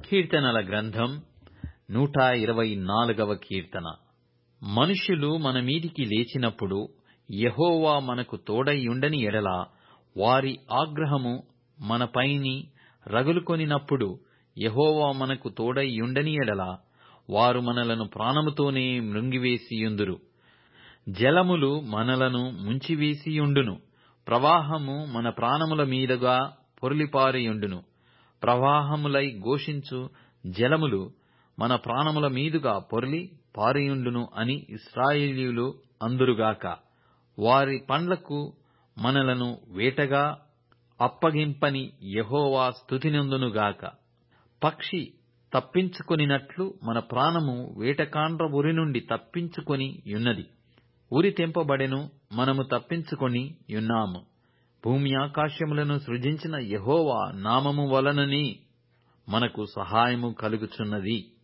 కీర్తనల గ్రంథం నూట ఇరవై నాలుగవ కీర్తన మనుష్యులు మన మీదికి లేచినప్పుడు యెహోవా మనకు తోడైయుండని ఎడల వారి ఆగ్రహము మనపైని రగులుకొనినప్పుడు యెహోవా మనకు తోడైయుండని ఎడల వారు మనలను ప్రాణముతోనే మృంగివేసియుందురు జలములు మనలను ముంచివేసియుండును ప్రవాహము మన ప్రాణముల మీదుగా పొర్లిపారియుండును ప్రవాహములై ఘోషించు జలములు మన ప్రాణముల మీదుగా పొర్లి పారియుండును అని ఇశ్రాయేలీయులు అందురుగాక వారి పండ్లకు మనలను వేటగా అప్పగింపని యెహోవా స్తుతినొందునుగాక పక్షి తప్పించుకొనినట్లు మన ప్రాణము వేటకాండ్ర ఉరి నుండి తప్పించుకొని యున్నది ఉరి తెంపబడెను మనము తప్పించుకొని యున్నాము భూమి ఆకాశములను సృజించిన యెహోవా నామము వలననే మనకు సహాయము కలుగుచున్నది